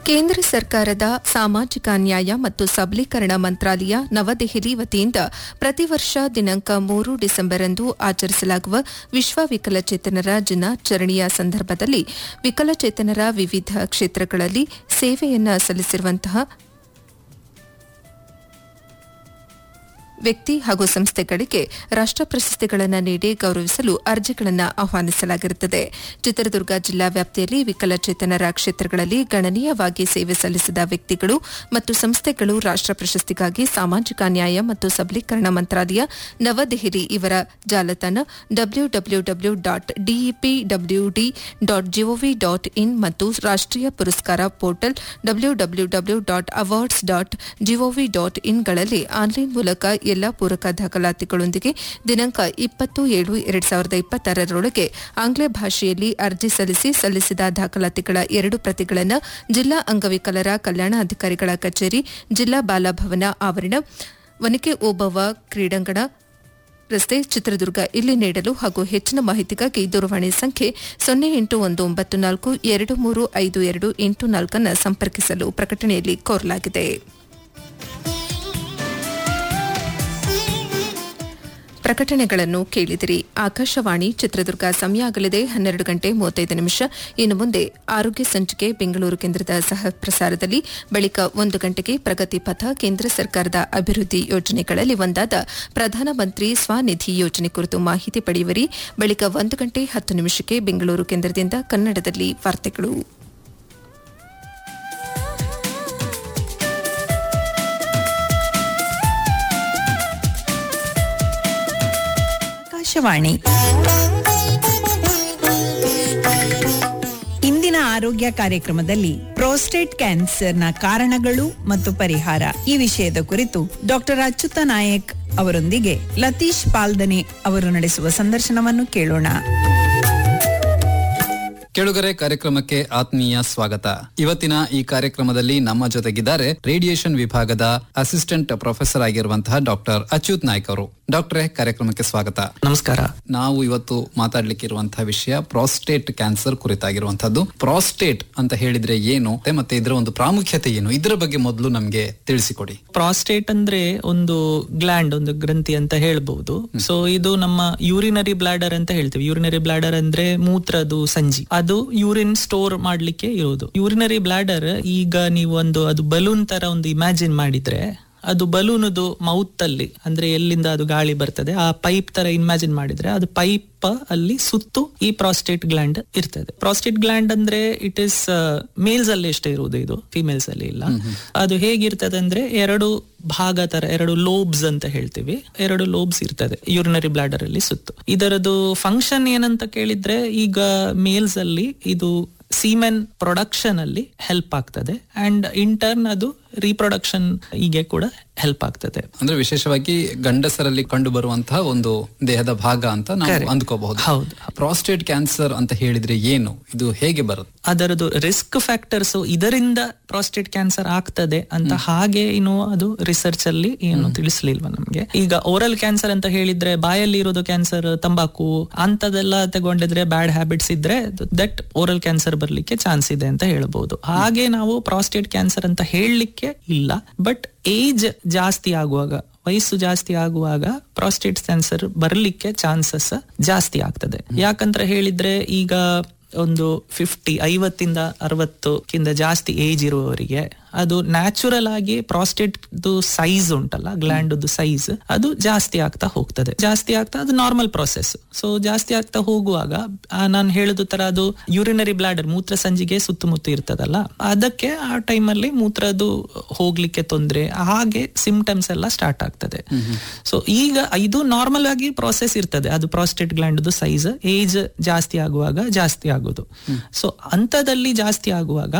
ಕೇಂದ್ರ ಸರ್ಕಾರದ ಸಾಮಾಜಿಕ ನ್ಯಾಯ ಮತ್ತು ಸಬಲೀಕರಣ ಮಂತ್ರಾಲಯ ನವದೆಹಲಿ ವತಿಯಿಂದ ಪ್ರತಿ ವರ್ಷ ದಿನಾಂಕ ಮೂರು ಡಿಸೆಂಬರ್ ಅಂದು ಆಚರಿಸಲಾಗುವ ವಿಶ್ವ ವಿಕಲಚೇತನರ ದಿನಾಚರಣೆಯ ಸಂದರ್ಭದಲ್ಲಿ ವಿಕಲಚೇತನರ ವಿವಿಧ ಕ್ಷೇತ್ರಗಳಲ್ಲಿ ಸೇವೆಯನ್ನ ಸಲ್ಲಿಸಿರುವಂತಹ ವ್ಯಕ್ತಿ ಹಾಗೂ ಸಂಸ್ಥೆಗಳಿಗೆ ರಾಷ್ಟ ಪ್ರಶಸ್ತಿಗಳನ್ನು ನೀಡಿ ಗೌರವಿಸಲು ಅರ್ಜಿಗಳನ್ನು ಆಹ್ವಾನಿಸಲಾಗಿರುತ್ತದೆ ಚಿತ್ರದುರ್ಗ ಜಿಲ್ಲಾ ವ್ಯಾಪ್ತಿಯಲ್ಲಿ ವಿಕಲಚೇತನರ ಕ್ಷೇತ್ರಗಳಲ್ಲಿ ಗಣನೀಯವಾಗಿ ಸೇವೆ ಸಲ್ಲಿಸಿದ ವ್ಯಕ್ತಿಗಳು ಮತ್ತು ಸಂಸ್ಥೆಗಳು ರಾಷ್ಟ ಪ್ರಶಸ್ತಿಗಾಗಿ ಸಾಮಾಜಿಕ ನ್ಯಾಯ ಮತ್ತು ಸಬಲೀಕರಣ ಮಂತ್ರಾಲಯ ನವದೆಹಲಿ ಇವರ ಜಾಲತಾಣ W W W dot DEP WD dot gov dot in ಮತ್ತು ರಾಷ್ಟೀಯ ಪುರಸ್ಕಾರ portal W W W dot awards dot gov dot ಇನ್ಗಳಲ್ಲಿ ಆನ್ಲೈನ್ ಮೂಲಕ ಎಲ್ಲಾ ಪೂರಕ ದಾಖಲಾತಿಗಳೊಂದಿಗೆ ದಿನಾಂಕ ಇಪ್ಪತ್ತು ಏಳು ಎರಡ್ ಸಾವಿರದ ಇಪ್ಪತ್ತಾರರೊಳಗೆ ಆಂಗ್ಲ ಭಾಷೆಯಲ್ಲಿ ಅರ್ಜಿ ಸಲ್ಲಿಸಿ ಸಲ್ಲಿಸಿದ ದಾಖಲಾತಿಗಳ ಎರಡು ಪ್ರತಿಗಳನ್ನು ಜಿಲ್ಲಾ ಅಂಗವಿಕಲರ ಕಲ್ಯಾಣಾಧಿಕಾರಿಗಳ ಕಚೇರಿ ಜಿಲ್ಲಾ ಬಾಲಭವನ ಆವರಣ ವನಿಕೆ ಓಬವ್ವ ಕ್ರೀಡಾಂಗಣ ರಸ್ತೆ ಚಿತ್ರದುರ್ಗ ಇಲ್ಲಿ ನೀಡಲು ಹಾಗೂ ಹೆಚ್ಚಿನ ಮಾಹಿತಿಗಾಗಿ ದೂರವಾಣಿ ಸಂಖ್ಯೆ ಸೊನ್ನೆ ಎಂಟು ಒಂದು ಒಂಬತ್ತು ನಾಲ್ಕು ಎರಡು ಮೂರು ಐದು ಎರಡು ಎಂಟು ನಾಲ್ಕನ್ನು ಸಂಪರ್ಕಿಸಲು ಪ್ರಕಟಣೆಯಲ್ಲಿ ಕೋರಲಾಗಿದೆ ಪ್ರಕಟಣೆಗಳನ್ನು ಕೇಳಿದಿರಿ ಆಕಾಶವಾಣಿ ಚಿತ್ರದುರ್ಗ ಸಮಯ ಆಗಲಿದೆ ಹನ್ನೆರಡು ಗಂಟೆ ಮೂವತ್ತೈದು ನಿಮಿಷ ಇನ್ನು ಮುಂದೆ ಆರೋಗ್ಯ ಸಂಚಿಕೆ ಬೆಂಗಳೂರು ಕೇಂದ್ರದ ಸಹ ಪ್ರಸಾರದಲ್ಲಿ ಬಳಿಕ ಒಂದು ಗಂಟೆಗೆ ಪ್ರಗತಿ ಪಥ ಕೇಂದ್ರ ಸರ್ಕಾರದ ಅಭಿವೃದ್ಧಿ ಯೋಜನೆಗಳಲ್ಲಿ ಒಂದಾದ ಪ್ರಧಾನಮಂತ್ರಿ ಸ್ವನಿಧಿ ಯೋಜನೆ ಕುರಿತು ಮಾಹಿತಿ ಪಡೆಯುವರಿ ಬಳಿಕ ಒಂದು ಗಂಟೆ ಹತ್ತು ನಿಮಿಷಕ್ಕೆ ಬೆಂಗಳೂರು ಕೇಂದ್ರದಿಂದ ಕನ್ನಡದಲ್ಲಿ ವಾರ್ತೆಗಳು ಆಕಾಶವಾಣಿ ಇಂದಿನ ಆರೋಗ್ಯ ಕಾರ್ಯಕ್ರಮದಲ್ಲಿ ಪ್ರೋಸ್ಟೇಟ್ ಕ್ಯಾನ್ಸರ್ನ ಕಾರಣಗಳು ಮತ್ತು ಪರಿಹಾರ ಈ ವಿಷಯದ ಕುರಿತು ಡಾಕ್ಟರ್ ಅಚ್ಯುತ ನಾಯಕ್ ಅವರೊಂದಿಗೆ ಲತೀಶ್ ಪಾಲ್ದನೆ ಅವರು ನಡೆಸುವ ಸಂದರ್ಶನವನ್ನು ಕೇಳೋಣ ಕೆಳುಗರೆ ಕಾರ್ಯಕ್ರಮಕ್ಕೆ ಆತ್ಮೀಯ ಸ್ವಾಗತ ಇವತ್ತಿನ ಈ ಕಾರ್ಯಕ್ರಮದಲ್ಲಿ ನಮ್ಮ ಜೊತೆಗಿದ್ದಾರೆ ರೇಡಿಯೇಷನ್ ವಿಭಾಗದ ಅಸಿಸ್ಟೆಂಟ್ ಪ್ರೊಫೆಸರ್ ಆಗಿರುವಂತಹ ಡಾಕ್ಟರ್ ಅಚ್ಯುತ್ ನಾಯ್ಕ್ ಅವರು ಡಾಕ್ಟ್ರೇ ಕಾರ್ಯಕ್ರಮಕ್ಕೆ ಸ್ವಾಗತ ನಮಸ್ಕಾರ ನಾವು ಇವತ್ತು ಮಾತಾಡ್ಲಿಕ್ಕೆ ಇರುವಂತಹ ವಿಷಯ ಪ್ರಾಸ್ಟೇಟ್ ಕ್ಯಾನ್ಸರ್ ಕುರಿತಾಗಿರುವಂತಹದ್ದು ಪ್ರಾಸ್ಟೇಟ್ ಅಂತ ಹೇಳಿದ್ರೆ ಏನು ಮತ್ತೆ ಇದರ ಒಂದು ಪ್ರಾಮುಖ್ಯತೆ ಏನು ಇದರ ಬಗ್ಗೆ ಮೊದಲು ನಮ್ಗೆ ತಿಳಿಸಿಕೊಡಿ ಪ್ರಾಸ್ಟೇಟ್ ಅಂದ್ರೆ ಒಂದು ಗ್ಲ್ಯಾಂಡ್ ಒಂದು ಗ್ರಂಥಿ ಅಂತ ಹೇಳ್ಬಹುದು ಸೊ ಇದು ನಮ್ಮ ಯೂರಿನರಿ ಬ್ಲಾಡರ್ ಅಂತ ಹೇಳ್ತೀವಿ ಯೂರಿನರಿ ಬ್ಲಾಡರ್ ಅಂದ್ರೆ ಮೂತ್ರದ ಸಂಜಿ ಅದು ಯೂರಿನ್ ಸ್ಟೋರ್ ಮಾಡ್ಲಿಕ್ಕೆ ಇರೋದು ಯೂರಿನರಿ ಬ್ಲಾಡರ್ ಈಗ ನೀವು ಒಂದು ಅದು ಬಲೂನ್ ತರ ಒಂದು ಇಮ್ಯಾಜಿನ್ ಮಾಡಿದ್ರೆ ಅದು ಬಲೂನದು ಮೌತ್ ಅಲ್ಲಿ ಅಂದ್ರೆ ಎಲ್ಲಿಂದ ಅದು ಗಾಳಿ ಬರ್ತದೆ ಆ ಪೈಪ್ ತರ ಇಮ್ಯಾಜಿನ್ ಮಾಡಿದ್ರೆ ಅದು ಪೈಪ್ ಅಲ್ಲಿ ಸುತ್ತು ಈ ಪ್ರಾಸ್ಟೇಟ್ ಗ್ಲ್ಯಾಂಡ್ ಇರ್ತದೆ ಪ್ರಾಸ್ಟೇಟ್ ಗ್ಲ್ಯಾಂಡ್ ಅಂದ್ರೆ ಇಟ್ ಇಸ್ ಮೇಲ್ಸ್ ಅಲ್ಲಿ ಎಷ್ಟೇ ಇರುವುದು ಇದು ಫಿಮೇಲ್ಸ್ ಅಲ್ಲಿ ಇಲ್ಲ ಅದು ಹೇಗಿರ್ತದೆ ಅಂದ್ರೆ ಎರಡು ಭಾಗ ತರ ಎರಡು ಲೋಬ್ಸ್ ಅಂತ ಹೇಳ್ತೀವಿ ಎರಡು ಲೋಬ್ಸ್ ಇರ್ತದೆ ಯೂರಿನರಿ ಬ್ಲಾಡರ್ ಅಲ್ಲಿ ಸುತ್ತು ಇದರದು ಫಂಕ್ಷನ್ ಏನಂತ ಕೇಳಿದ್ರೆ ಈಗ ಮೇಲ್ಸ್ ಅಲ್ಲಿ ಇದು ಸೀಮೆನ್ ಪ್ರೊಡಕ್ಷನ್ ಅಲ್ಲಿ ಹೆಲ್ಪ್ ಆಗ್ತದೆ ಅಂಡ್ ಇಂಟರ್ನ್ ಅದು ರೀಪ್ರೊಡಕ್ಷನ್ ಹೀಗೆ ಕೂಡ ಹೆಲ್ಪ್ ಆಗ್ತದೆ ಅಂದ್ರೆ ವಿಶೇಷವಾಗಿ ಗಂಡಸರಲ್ಲಿ ಕಂಡು ಬರುವಂತಹ ಒಂದು ದೇಹದ ಭಾಗ ಅಂತ ನಾವು ಅಂದ್ಕೋಬಹುದು ಹೌದು. ಪ್ರಾಸ್ಟೇಟ್ ಕ್ಯಾನ್ಸರ್ ಅಂತ ಹೇಳಿದ್ರೆ ಏನು ಇದು ಹೇಗೆ ಬರುತ್ತೆ ಅದರದು ರಿಸ್ಕ್ ಫ್ಯಾಕ್ಟರ್ಸ್ ಇದರಿಂದ ಪ್ರಾಸ್ಟೇಟ್ ಕ್ಯಾನ್ಸರ್ ಆಗ್ತದೆ ಅಂತ ಹಾಗೆ ಇನ್ನು ಅದು ರಿಸರ್ಚ್ ಅಲ್ಲಿ ಏನು ತಿಳಿಸ್ಲಿಲ್ವ ನಮ್ಗೆ ಈಗ ಓರಲ್ ಕ್ಯಾನ್ಸರ್ ಅಂತ ಹೇಳಿದ್ರೆ ಬಾಯಲ್ಲಿ ಇರೋದು ಕ್ಯಾನ್ಸರ್ ತಂಬಾಕು ಅಂತದೆಲ್ಲ ತಗೊಂಡಿದ್ರೆ ಬ್ಯಾಡ್ ಹ್ಯಾಬಿಟ್ಸ್ ಇದ್ರೆ ದಟ್ ಓರಲ್ ಕ್ಯಾನ್ಸರ್ ಬರ್ಲಿಕ್ಕೆ ಚಾನ್ಸ್ ಇದೆ ಅಂತ ಹೇಳ್ಬಹುದು ಹಾಗೆ ನಾವು ಪ್ರಾಸ್ಟೇಟ್ ಕ್ಯಾನ್ಸರ್ ಅಂತ ಹೇಳಲಿಕ್ಕೆ ಇಲ್ಲ ಬಟ್ ಏಜ್ ಜಾಸ್ತಿ ಆಗುವಾಗ ವಯಸ್ಸು ಜಾಸ್ತಿ ಆಗುವಾಗ ಪ್ರಾಸ್ಟೇಟ್ ಕ್ಯಾನ್ಸರ್ ಬರ್ಲಿಕ್ಕೆ ಚಾನ್ಸಸ್ ಜಾಸ್ತಿ ಆಗ್ತದೆ ಯಾಕಂತ ಹೇಳಿದ್ರೆ ಈಗ ಒಂದು ಫಿಫ್ಟಿ ಐವತ್ತಿಂದ ಅರವತ್ತಕ್ಕಿಂತ ಜಾಸ್ತಿ ಏಜ್ ಇರುವವರಿಗೆ ಅದು ನ್ಯಾಚುರಲ್ ಆಗಿ ಪ್ರಾಸ್ಟೇಟ್ ಸೈಜ್ ಉಂಟಲ್ಲ ಗ್ಲ್ಯಾಂಡ್ ಸೈಜ್ ಅದು ಜಾಸ್ತಿ ಆಗ್ತಾ ಹೋಗ್ತದೆ ಜಾಸ್ತಿ ಆಗ್ತಾ ಅದು ನಾರ್ಮಲ್ ಪ್ರೊಸೆಸ್ ಸೊ ಜಾಸ್ತಿ ಆಗ್ತಾ ಹೋಗುವಾಗ ನಾನು ಹೇಳುದು ತರ ಅದು ಯೂರಿನರಿ ಬ್ಲಾಡರ್ ಮೂತ್ರ ಸಂಜಿಗೆ ಸುತ್ತಮುತ್ತ ಇರ್ತದಲ್ಲ ಅದಕ್ಕೆ ಆ ಟೈಮಲ್ಲಿ ಮೂತ್ರದು ಹೋಗ್ಲಿಕ್ಕೆ ತೊಂದ್ರೆ ಹಾಗೆ ಸಿಂಪ್ಟಮ್ಸ್ ಎಲ್ಲ ಸ್ಟಾರ್ಟ್ ಆಗ್ತದೆ ಸೊ ಈಗ ಇದು ನಾರ್ಮಲ್ ಆಗಿ ಪ್ರಾಸೆಸ್ ಇರ್ತದೆ ಅದು ಪ್ರಾಸ್ಟೇಟ್ ಗ್ಲ್ಯಾಂಡ್ ಸೈಜ್ ಏಜ್ ಜಾಸ್ತಿ ಆಗುವಾಗ ಜಾಸ್ತಿ ಆಗೋದು ಸೊ ಅಂತದಲ್ಲಿ ಜಾಸ್ತಿ ಆಗುವಾಗ